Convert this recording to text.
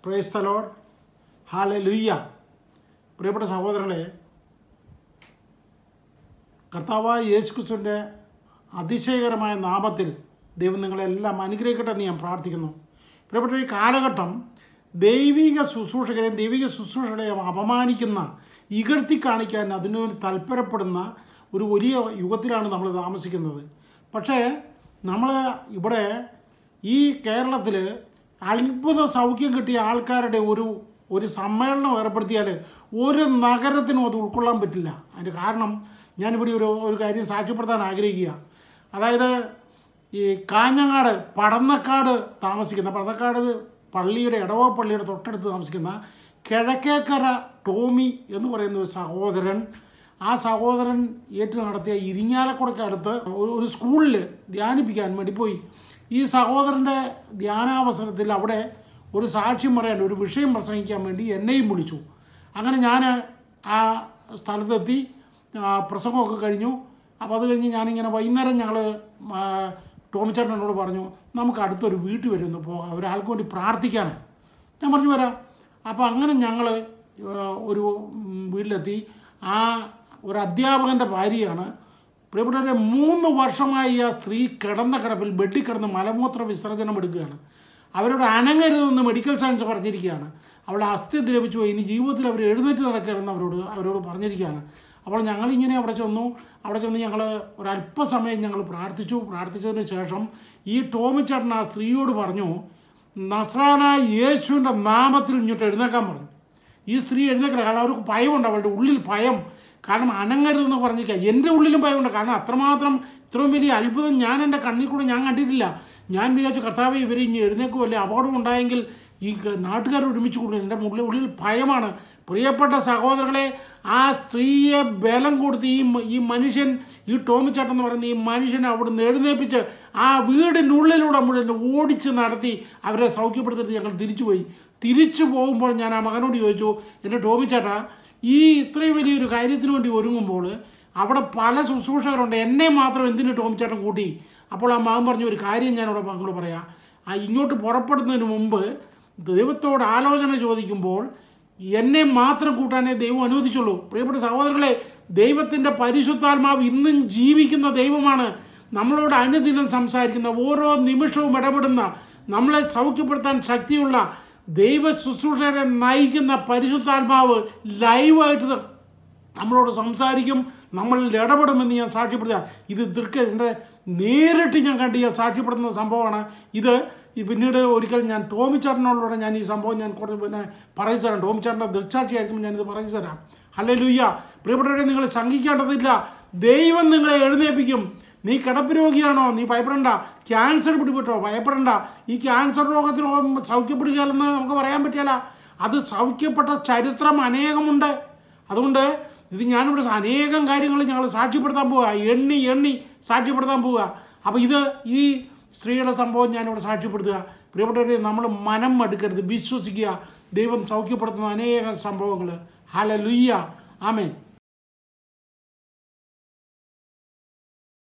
praise തലോൺ Haley ലുയ്യ പ്രിയപ്പെട്ട സഹോദരങ്ങളെ കർത്താവായ യേശു ക്രിസ്തുവിൻ്റെ അതിശയകരമായ നാമത്തിൽ ദൈവം നിങ്ങളെല്ലാം അനുഗ്രഹിക്കട്ടെ എന്ന് ഞാൻ പ്രാർത്ഥിക്കുന്നു പ്രിയപ്പെട്ട ഈ കാലഘട്ടം ദൈവിക ശുശ്രൂഷകരെയും ദൈവിക ശുശ്രൂഷകളെയും അപമാനിക്കുന്ന ഇകഴ്ത്തി കാണിക്കാൻ അതിനു താല്പര്യപ്പെടുന്ന ഒരു വലിയ യുഗത്തിലാണ് നമ്മൾ താമസിക്കുന്നത് പക്ഷേ നമ്മൾ ഇവിടെ ഈ കേരളത്തിൽ അത്ഭുത സൗഖ്യം കിട്ടിയ ആൾക്കാരുടെ ഒരു ഒരു സമ്മേളനം ഏർപ്പെടുത്തിയാൽ ഒരു നഗരത്തിനും അത് ഉൾക്കൊള്ളാൻ പറ്റില്ല അതിൻ്റെ കാരണം ഞാനിവിടെ ഒരു ഒരു കാര്യം സാക്ഷ്യപ്പെടുത്താൻ ആഗ്രഹിക്കുക അതായത് ഈ കാഞ്ഞങ്ങാട് പടന്നക്കാട് താമസിക്കുന്ന പടന്നക്കാട് പള്ളിയുടെ ഇടവ പള്ളിയുടെ തൊട്ടടുത്ത് താമസിക്കുന്ന കിഴക്കേക്കര ടോമി എന്ന് പറയുന്ന ഒരു സഹോദരൻ ആ സഹോദരൻ ഏറ്റു നടത്തിയ ഇരിങ്ങാലക്കുടയ്ക്ക് അടുത്ത് ഒരു ഒരു സ്കൂളിൽ ധ്യാനിപ്പിക്കാൻ വേണ്ടി പോയി ഈ സഹോദരൻ്റെ ധ്യാനാവസരത്തിൽ അവിടെ ഒരു സാക്ഷ്യം പറയാൻ ഒരു വിഷയം പ്രസംഗിക്കാൻ വേണ്ടി എന്നെയും വിളിച്ചു അങ്ങനെ ഞാൻ ആ സ്ഥലത്തെത്തി ആ, പ്രസംഗമൊക്കെ കഴിഞ്ഞു അപ്പോൾ അത് കഴിഞ്ഞ് ഞാനിങ്ങനെ വൈകുന്നേരം ഞങ്ങൾ ടോമിച്ചേട്ടൻ എന്നോട് പറഞ്ഞു നമുക്ക് അടുത്തൊരു വീട്ടിൽ വരെ ഒന്ന് പോകാം ഒരാൾക്ക് വേണ്ടി പ്രാർത്ഥിക്കാൻ ഞാൻ പറഞ്ഞു വരാം അപ്പോൾ അങ്ങനെ ഞങ്ങൾ ഒരു ഉം, വീട്ടിലെത്തി ആ ഒരു അധ്യാപകൻ്റെ ഭാര്യയാണ് പ്രിയപ്പെട്ടവരെ മൂന്ന് വർഷമായി ആ സ്ത്രീ കിടന്ന കിടപ്പിൽ ബെഡിൽ കിടന്ന് മലമൂത്ര വിസർജനം എടുക്കുകയാണ് അവരോട് അനങ്ങരുതെന്ന് മെഡിക്കൽ സയൻസ് പറഞ്ഞിരിക്കുകയാണ് അവളുടെ അസ്ഥി ദ്രവിച്ചു പോയി ഇനി ജീവിതത്തിൽ അവർ എഴുന്നേറ്റ് നടക്കരുതെന്ന് അവരോട് അവരോട് പറഞ്ഞിരിക്കുകയാണ് അപ്പോൾ ഞങ്ങളിങ്ങനെ അവിടെ ചെന്നു അവിടെ ചെന്ന് ഞങ്ങൾ ഒരല്പസമയം ഞങ്ങൾ പ്രാർത്ഥിച്ചു പ്രാർത്ഥിച്ചതിന് ശേഷം ഈ ടോമിച്ചേട്ടൻ ആ സ്ത്രീയോട് പറഞ്ഞു നസ്രാനായ യേശുവിൻ്റെ നാമത്തിൽ ഇങ്ങോട്ട് എഴുന്നേക്കാൻ പറഞ്ഞു ഈ സ്ത്രീ എഴുന്നേക്കില്ല കാരണം അവർക്ക് ഭയമുണ്ട് അവളുടെ ഉള്ളിൽ ഭയം കാരണം അനങ്ങരുതെന്ന് പറഞ്ഞിരിക്കുക എൻ്റെ ഉള്ളിലും ഭയമുണ്ട് കാരണം അത്രമാത്രം ഇത്രയും വലിയ അത്ഭുതം ഞാൻ എൻ്റെ കണ്ണിൽ കൂടെ ഞാൻ കണ്ടിട്ടില്ല ഞാൻ വിചാരിച്ചു കർത്താവ് ഇവർ ഇനി എഴുന്നേക്കുമല്ലേ അപകടം ഉണ്ടായെങ്കിൽ ഈ ക- നാട്ടുകാർ ഒരുമിച്ച് കൂടും എൻ്റെ ഉള്ളിൽ ഉള്ളിൽ ഭയമാണ് പ്രിയപ്പെട്ട സഹോദരങ്ങളെ ആ സ്ത്രീയെ ബലം കൊടുത്ത് ഈ മ- ഈ മനുഷ്യൻ ഈ ടോമിച്ചാട്ടം എന്ന് പറയുന്ന ഈ മനുഷ്യനെ അവിടുന്ന് എഴുന്നേൽപ്പിച്ച് ആ വീടിനുള്ളിലൂടെ മുഴുവൻ ഓടിച്ച് നടത്തി അവരെ സൗഖ്യപ്പെടുത്തിയിട്ട് ഞങ്ങൾ തിരിച്ചുപോയി തിരിച്ചു പോകുമ്പോൾ ഞാൻ ആ മകനോട് ചോദിച്ചു എൻ്റെ ടോമിച്ചേട്ടാ ഈ ഇത്രയും വലിയൊരു കാര്യത്തിന് വേണ്ടി ഒരുങ്ങുമ്പോൾ അവിടെ പല ശുശ്രൂഷകരുണ്ട് എന്നെ മാത്രം എന്തിനു ടോമിച്ചേട്ടൻ കൂട്ടി അപ്പോൾ ആ മകൻ പറഞ്ഞു ഒരു കാര്യം ഞാനിവിടെ അങ്ങോട്ട് പറയാം ആ ഇങ്ങോട്ട് പുറപ്പെടുന്നതിന് മുമ്പ് ദൈവത്തോട് ആലോചന ചോദിക്കുമ്പോൾ എന്നെ മാത്രം കൂട്ടാനേ ദൈവം അനുവദിച്ചുള്ളൂ പ്രിയപ്പെട്ട സഹോദരങ്ങളെ ദൈവത്തിൻ്റെ പരിശുദ്ധാത്മാവ് ഇന്നും ജീവിക്കുന്ന ദൈവമാണ് നമ്മളോട് അനുദിനം സംസാരിക്കുന്ന ഓരോ നിമിഷവും ഇടപെടുന്ന നമ്മളെ സൗഖ്യപ്പെടുത്താൻ ശക്തിയുള്ള ദൈവ ശുശ്രൂഷകരെ നയിക്കുന്ന പരിശുദ്ധാത്മാവ് ലൈവായിട്ട് നമ്മളോട് സംസാരിക്കും നമ്മളിൽ ഇടപെടുമെന്ന് ഞാൻ സാക്ഷ്യപ്പെടുത്തുക ഇത് ദൃക്ക എൻ്റെ നേരിട്ട് ഞാൻ കണ്ട് ഞാൻ സാക്ഷ്യപ്പെടുന്ന സംഭവമാണ് ഇത് ഈ പിന്നീട് ഒരിക്കൽ ഞാൻ ടോമിച്ചാറിനോടുകൂടെ ഞാൻ ഈ സംഭവം ഞാൻ കൂടുതൽ പിന്നെ പറഞ്ഞു തരാം ടോമിച്ചാറിൻ്റെ ദൃക്സാക്ഷിയായിരിക്കും ഞാനിത് പറഞ്ഞു തരാം അല്ലേ ലൂയ്യ പ്രിയപ്പെട്ടവരെ നിങ്ങൾ ശങ്കിക്കേണ്ടതില്ല ദൈവം നിങ്ങളെ എഴുന്നേൽപ്പിക്കും നീ കിടപ്പ് രോഗിയാണോ നീ ഭയപ്പെടണ്ട ക്യാൻസർ പിടിപെട്ടോ ഭയപ്പെടണ്ട ഈ ക്യാൻസർ രോഗത്തിന് സൗഖ്യപ്പെടുകയല്ലെന്ന് നമുക്ക് പറയാൻ പറ്റില്ല അത് സൗഖ്യപ്പെട്ട ചരിത്രം അനേകമുണ്ട് അതുകൊണ്ട് ഇത് ഞാനിവിടെ അനേകം കാര്യങ്ങൾ ഞങ്ങൾ സാക്ഷ്യപ്പെടുത്താൻ പോവുക എണ്ണി എണ്ണി സാക്ഷ്യപ്പെടുത്താൻ പോവുക അപ്പോൾ ഇത് ഈ സ്ത്രീയുടെ സംഭവം ഞാനിവിടെ സാക്ഷ്യപ്പെടുത്തുക പ്രിയപ്പെട്ടവരെ നമ്മൾ മനം മടുക്കരുത് വിശ്വസിക്കുക ദൈവം സൗഖ്യപ്പെടുത്തുന്ന അനേകം സംഭവങ്ങൾ ഹല ലുയ്യ ആമേൻ